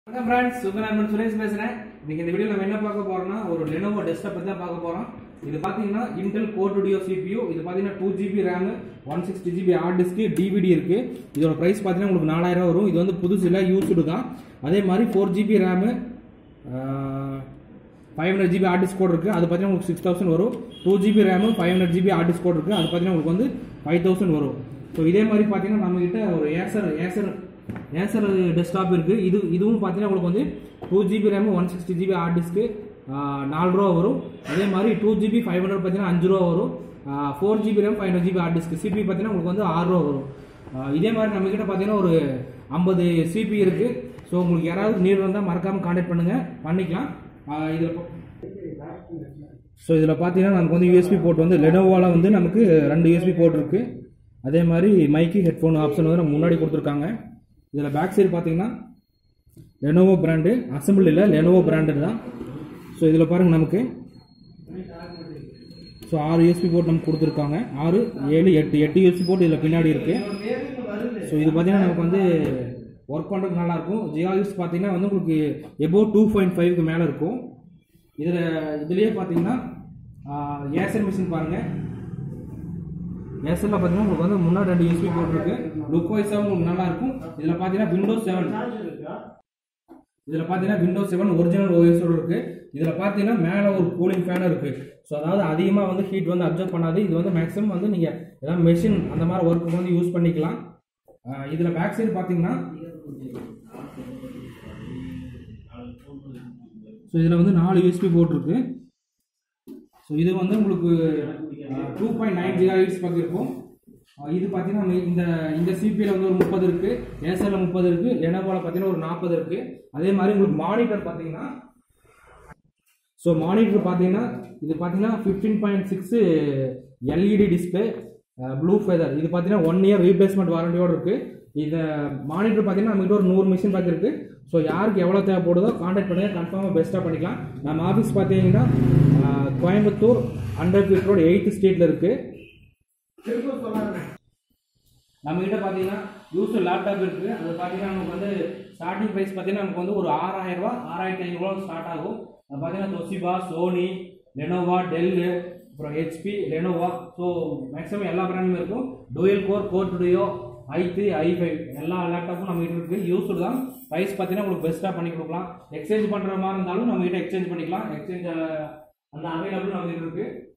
வணக்கம் ஃப்ரெண்ட்ஸ் உங்க நான் சுரேஷ் பேசுறேன் இன்னைக்கு இந்த வீடியோ நம்ம என்ன பார்க்க போறோம்னா ஒரு லெனோவோ டெஸ்க்டாப் பத்தி தான் பார்க்க போறோம் இது பாத்தீங்கன்னா இன்டெல் கோர் டுடியோ CPU இது பாத்தீங்கன்னா two GB RAM one sixty GB hard disk DVD இருக்கு இதோட பிரைஸ் பாத்தீங்கன்னா உங்களுக்கு நாலாயிரம் வரும் இது வந்து புதுசு இல்லை யூஸ்டு தான் அதே மாதிரி four GB RAM five hundred GB hard disk கோட் இருக்குது அது பார்த்தீங்கன்னா உங்களுக்கு சிக்ஸ் தௌசண்ட் வரும் two GB RAM five hundred GB hard disk கோட் இருக்குது அது பார்த்தீங்கன்னா உங்களுக்கு வந்து ஃபைவ் தௌசண்ட் வரும் ஸோ இதே மாதிரி பார்த்தீங்கன்னா நம்மகிட்ட ஒரு ஏசர் ஏசர் ஏசர் டெஸ்க்டாப் இருக்குது இது இதுவும் பார்த்தீங்கன்னா உங்களுக்கு வந்து two GB RAM one sixty GB hard டிஸ்க்கு நாலு ரூபா வரும் அதே மாதிரி டூ ஜிபி ஃபைவ் ஹண்ட்ரட் பார்த்தீங்கன்னா அஞ்சு ரூபா வரும் four GB RAM five hundred GB hard disk சிபி பார்த்தீங்கன்னா உங்களுக்கு வந்து ஆறு ரூபா வரும் ஆஹ் இதே மாதிரி நம்மக்கிட்ட பார்த்தீங்கன்னா ஒரு ஐம்பது சிபி இருக்குது ஸோ உங்களுக்கு யாராவது நீர் இருந்தால் மறக்காமல் காண்டாக்ட் பண்ணுங்கள் பண்ணிக்கலாம் ஆஹ் இதில் ஸோ இதில் பார்த்தீங்கன்னா நமக்கு வந்து யூஎஸ்பி போர்ட் வந்து லெனோவால வந்து நமக்கு ரெண்டு யூஎஸ்பி போர்ட் இருக்குது அதே மாதிரி மைக்கு ஹெட்ஃபோன் ஆப்ஷன் வந்து நம்ம முன்னாடி கொடுத்துருக்காங்க இதில் பேக் சைடு பார்த்தீங்கன்னா லெனோவோ பிராண்டு அசம்பிள் இல்லை லெனோவோ பிராண்டு தான் ஸோ இதில் பாருங்கள் நமக்கு ஸோ ஆறு யூஎஸ்பி போர்ட் நமக்கு கொடுத்துருக்காங்க ஆறு ஏழு எட்டு எட்டு யூஎஸ்பி போர்ட் இதில் பின்னாடி இருக்குது ஸோ இது பார்த்தீங்கன்னா நமக்கு வந்து ஒர்க் பண்ணுறதுக்கு நல்லாயிருக்கும் ஜியாகிஸ் பார்த்தீங்கன்னா வந்து உங்களுக்கு எபோ டூ பாயிண்ட் ஃபைவ்க்கு மேலே இருக்கும் இதில் இதுலேயே பார்த்தீங்கன்னா ஏசர் மிஷின் பாருங்கள் ஏசரில் பார்த்தீங்கன்னா உங்களுக்கு வந்து முன்னாடி ரெண்டு யூஎஸ்பி போர்ட் இருக்கு லுக் வைஸாகவும் உங்களுக்கு நல்லா இருக்கும் இதில் பார்த்தீங்கன்னா விண்டோஸ் செவன் இதில் பார்த்தீங்கன்னா விண்டோஸ் செவன் ஒரிஜினல் ஓஎஸோட இருக்கு இதில் பார்த்தீங்கன்னா மேலே ஒரு கூலிங் ஃபேன் இருக்கு ஸோ அதாவது அதிகமாக வந்து ஹீட் வந்து அப்சர்வ் பண்ணாது இது வந்து மேக்ஸிமம் வந்து நீங்கள் ஏதாவது மெஷின் அந்த மாதிரி ஒர்க்கு வந்து யூஸ் பண்ணிக்கலாம் இதில் பேக் சைடு பார்த்தீங்கன்னா ஸோ இதில் வந்து நாலு யூஎஸ்பி போர்ட் இருக்கு ஸோ இது வந்து உங்களுக்கு two point nine gigahertz பக்கம் இருக்கும் அஹ் இது பார்த்தீங்கன்னா நம்ம இந்த இந்த சிபியில் வந்து ஒரு முப்பது இருக்கு ஏசரில் முப்பது இருக்கு லெனோவோல பார்த்தீங்கன்னா ஒரு நாற்பது இருக்கு அதே மாதிரி உங்களுக்கு மானிட்டர் பார்த்தீங்கன்னா ஸோ மானிட்டர் பார்த்தீங்கன்னா இது பார்த்தீங்கன்னா fifteen point six LED display blue feather இது பார்த்தீங்கன்னா ஒன் இயர் ரீப்ளேஸ்மெண்ட் வாரண்டியோட இருக்கு இந்த மானிட்டர் பார்த்தீங்கன்னா நம்மகிட்ட ஒரு நூறு மிஷின் பேக் இருக்கு ஸோ யாருக்கு எவ்வளோ தேவைப்படுதோ கான்டாக்ட் பண்ணுங்க கன்ஃபார்மாக பெஸ்ட்டாக பண்ணிக்கலாம் நம்ம ஆஃபீஸ் பார்த்தீங்கன்னா அஹ், Coimbatore hundred feet road eighth ஸ்ட்ரீட்டில் இருக்கு நம்ம கிட்ட பார்த்தீங்கன்னா யூஸ் லேப்டாப் இருக்கு அது பார்த்தீங்கன்னா நமக்கு வந்து ஸ்டார்டிங் ப்ரைஸ் பார்த்தீங்கன்னா நமக்கு வந்து ஒரு ஆறாயிரம் ரூபா ஆறாயிரத்தி ஐநூறுரூவா ஸ்டார்ட் ஆகும் அது பார்த்தீங்கன்னா தொசிபா சோனி லெனோவா டெல்லு அப்புறம் ஹெச்பி லெனோவா ஸோ மேக்ஸிமம் எல்லா பிராண்டுமே இருக்கும் dual core core duo I three I five எல்லா லேப்டாப்பும் நம்ம கிட்ட இருக்கு யூஸ்டு தான் ப்ரைஸ் பார்த்தீங்கன்னா உங்களுக்கு பெஸ்ட்டாக பண்ணி கொடுக்கலாம் எக்ஸ்சேஞ்ச் பண்ணுற மாதிரி இருந்தாலும் நம்ம கிட்ட எக்ஸ்சேஞ்ச் பண்ணிக்கலாம் எக்ஸ்சேஞ்ச் அந்த அவைலபிள் நம்ம கிட்ட இருக்கு